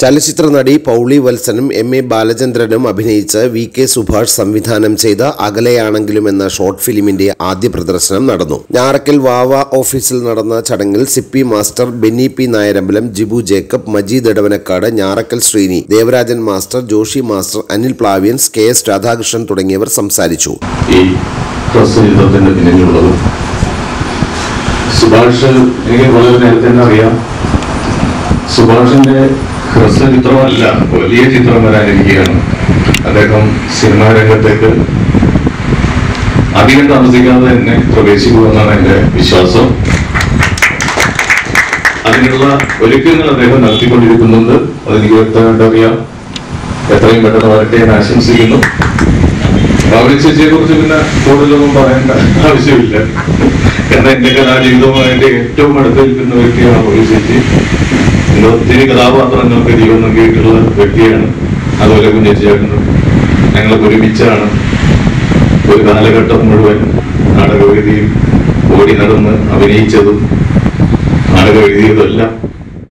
ചലച്ചിത്ര നടി പൗളി വത്സനും എം എ ബാലചന്ദ്രനും അഭിനയിച്ച് വി കെ സുഭാഷ് സംവിധാനം ചെയ്ത അകലെയാണെങ്കിലും എന്ന ഷോർട്ട് ഫിലിമിന്റെ ആദ്യ പ്രദർശനം നടന്നു ഞാറക്കൽ വാവ ഓഫീസിൽ നടന്ന ചടങ്ങിൽ Sippy master Benny P Nayarambalam Jibu Jacob Majeed Edavanakkad Njarakkal Sreeni Devarajan master Joshy master Anil പ്ലാവിയൻസ് കെ എസ് രാധാകൃഷ്ണൻ തുടങ്ങിയവർ സംസാരിച്ചു ഈ ഹ്രസ്വ ചിത്രത്തിന്റെ പിന്നിലുള്ളത് സുഭാഷ് എനിക്ക് വളരെ നേരത്തെ തന്നെ അറിയാം സുഭാഷിന്റെ ഹ്രസ്വ ചിത്രമല്ല വലിയ ചിത്രം വരാനിരിക്കുകയാണ് അദ്ദേഹം സിനിമാ രംഗത്തേക്ക് അധികം താമസിക്കാതെ തന്നെ പ്രവേശിക്കുമെന്നാണ് എന്റെ വിശ്വാസം അതിനുള്ള ഒരുക്കങ്ങൾ അദ്ദേഹം നടത്തിക്കൊണ്ടിരിക്കുന്നുണ്ട് അതെനിക്ക് വ്യക്തമായിട്ട് അറിയാം എത്രയും പെട്ടെന്ന് വരട്ടെ എന്ന് ആശംസിക്കുന്നു പൗരി ചേച്ചിയെ കുറിച്ച് പിന്നെ കൂടുതലൊന്നും പറയേണ്ട ആവശ്യമില്ല കാരണം എന്റെ കലാജീവിതവുമായിട്ട് ഏറ്റവും അടുത്ത് നിൽക്കുന്ന വ്യക്തിയാണ് പൗരി ചേച്ചി ഇന്ന് ഒത്തിരി കഥാപാത്രങ്ങൾക്ക് ജീവൻ നൽകിയിട്ടുള്ള വ്യക്തിയാണ് അതുപോലെ കുഞ്ഞേച്ചിയായിരുന്നു ഞങ്ങൾ ഒരുമിച്ചാണ് ഒരു കാലഘട്ടം മുഴുവൻ നാടകവേദിയിൽ ഓടി നടന്ന് അഭിനയിച്ചതും നാടകം എഴുതിയതുമെല്ലാം